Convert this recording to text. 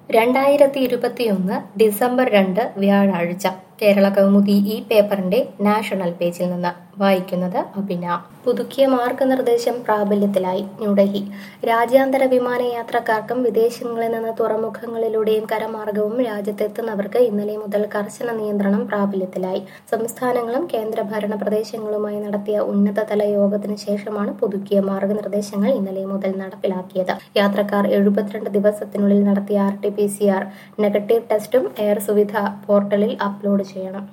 രണ്ടായിരത്തി ഇരുപത്തിയൊന്ന് ഡിസംബർ രണ്ട് വ്യാഴാഴ്ച കേരള കൗമുദി ഈ പേപ്പറിന്റെ നാഷണൽ പേജിൽ നിന്ന് വായിക്കുന്നത് അഭിന പുതുക്കിയ മാർഗനിർദ്ദേശം പ്രാബല്യത്തിലായി ന്യൂഡൽഹി രാജ്യാന്തര വിമാനയാത്രക്കാർക്കും വിദേശങ്ങളിൽ നിന്ന് തുറമുഖങ്ങളിലൂടെയും കരമാർഗവും രാജ്യത്തെത്തുന്നവർക്ക് ഇന്നലെ മുതൽ കർശന നിയന്ത്രണം പ്രാബല്യത്തിലായി സംസ്ഥാനങ്ങളും കേന്ദ്രഭരണ പ്രദേശങ്ങളുമായി നടത്തിയ ഉന്നതതല യോഗത്തിന് ശേഷമാണ് പുതുക്കിയ മാർഗനിർദ്ദേശങ്ങൾ ഇന്നലെ മുതൽ നടപ്പിലാക്കിയത് യാത്രക്കാർ എഴുപത്തിരണ്ട് ദിവസത്തിനുള്ളിൽ നടത്തിയ R T P C R negative ടെസ്റ്റും എയർ സുവിധ പോർട്ടലിൽ അപ്ലോഡ് ചെയ്യണം